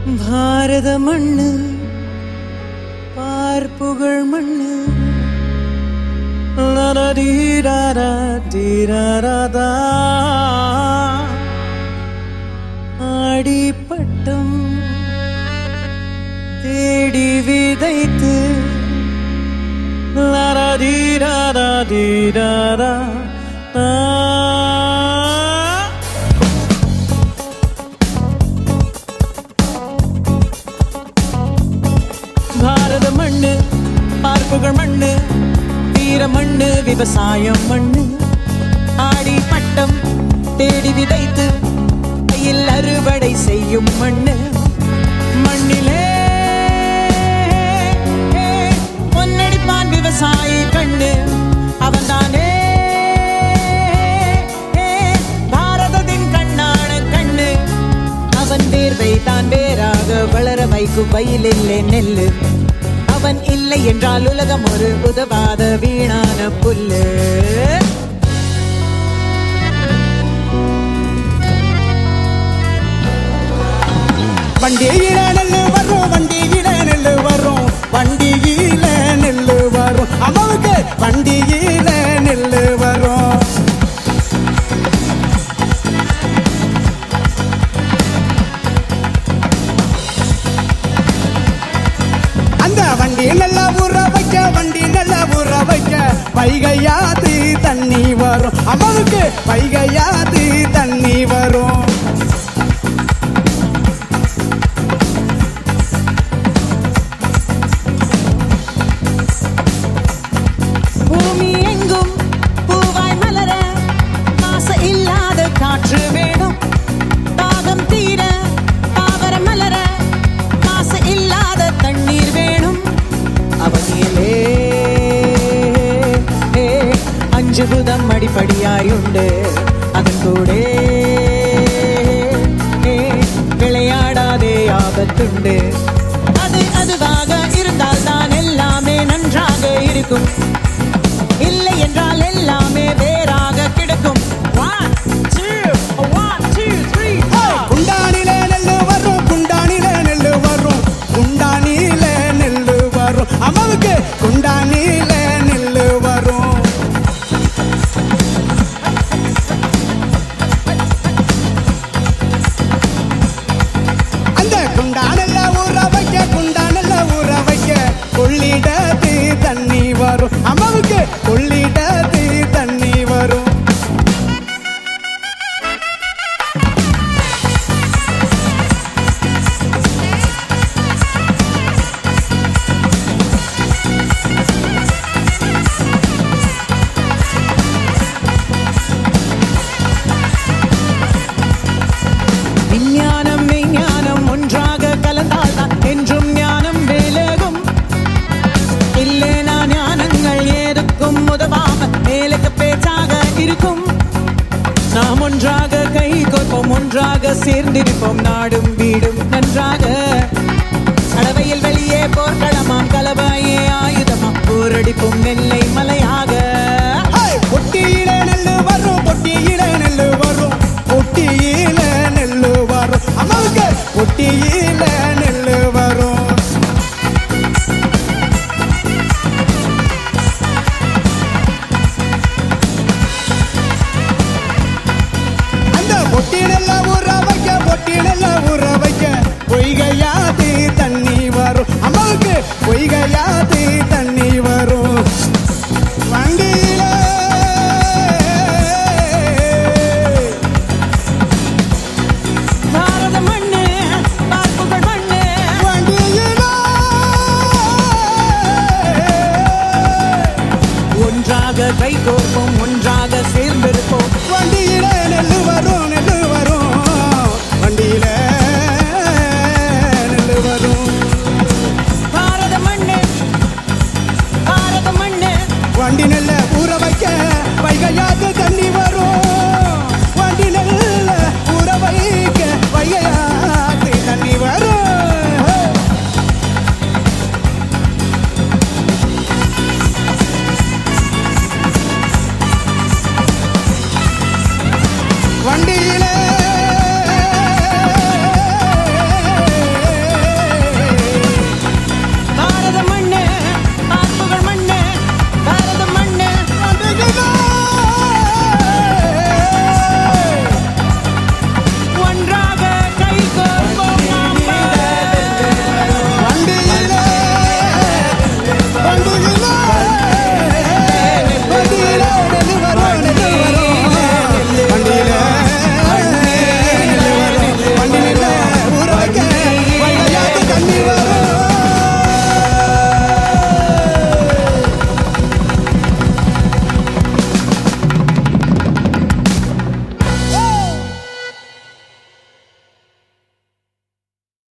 பாரத மண்ணு பார்ப்புகழ் மண்ணு லரடீராரா தீராராதா ஆடிப்பட்டம் தேடி விதைத்து லரடீராரா தீராரா ஆ. பாரத மண்ணு பார்ப்புகள் மண்ணு வீர மண்ணு விவசாயம் மண்ணு ஆடி பட்டம் தேடி விதைத்து கையில் அறுவடை செய்யும் மண்ணு மண்ணிலே பொன்னடிப்பான் விவசாயி கண்ணு அவன்தானே பாரதத்தின் கண்ணான கண்ணு அவன் வேர்வை தான் வேறாக வளர வைக்கும் வயலில்லை நெல்லு அவன் இல்லை என்றால் உலகம் ஒரு உதவாத வீணான புல்லு வண்டியில நெல்லு வரும் வண்டியில நெல்லு வரும் வண்டியில நெல்லு வரும் அம்மாவுக்கு வண்டியில நெல்லு வரும் அந்த வண்டி நல்லா ஊற வைக்க வண்டி நல்லா ஊற வைக்க வைகையாது தண்ணி வரும் அம்மாவுக்கு வைகையாது தண்ணி வரும் பூமி எங்கும் பூவாய் மலர மாச இல்லாத காற்று வேணும் தாகம் தீர தாவர மலர மாச இல்லாத தண்ணீர் வேணும் அவனியலே அஞ்சு புதம் அடிப்படியாயுண்டு அதன் கூட விளையாடாதே ஆபத்துண்டு அது அதுவாக இருந்தால் தான் எல்லாமே நன்றாக இருக்கும் இல்லை என்றால் எல்லாமே வேறாக கிடக்கும் One, two, one, two, three, four. குண்டானில நெல்லு வரும் குண்டானில நெல்லு வரும் குண்டானில நெல்லு வரும் அம்மாவுக்கு குண்டானில நெல்லு வரும் அந்த குண்டானல்ல ஊற வைக்க குண்டானல்ல ஊற வைக்க கொள்ளிடத்து தண்ணி வரும் அம்மாவுக்கு கொள்ளிடத்து தண்ணி வரும் விஞ்ஞானம் மெய்ஞானம் ஒன்றாக கலந்தால் தான் என்றும் ஞானம் வேலகும் இல்லேனா ஞானங்கள் ஏதுக்கும் உதவாம மேலுக்கு பேச்சாக இருக்கும் நாம் ஒன்றாக கை கோர்ப்போம் ஒன்றாக சேர்ந்திருப்போம் நாடும் வீடும் நன்றாக கடவையில் வெளியே போர்க்களமாம் கலவையே ஆயுதமாம் போரடிப்பும் நெல்லை மலையாக ஹேய்! பொட்டியில நெல்லு வரும் பொட்டியில நெல்லு வரும் பொட்டியில நெல்லு வரும் அம்மாவுக்கு பொட்டியில நெல்லு வரும் அந்த பொட்டி நெல்ல ஊற வைக்க பொட்டி நெல்ல ஊற வைக்க பொய்கையாது தண்ணி வரும் அம்மாவுக்கு பொய்கையாது தண்ணி வரும் வண்டியில பாரத மண்ணு பார்ப்புகள் மண்ணு வண்டியில ஒன்றாக கை கோர்ப்போம்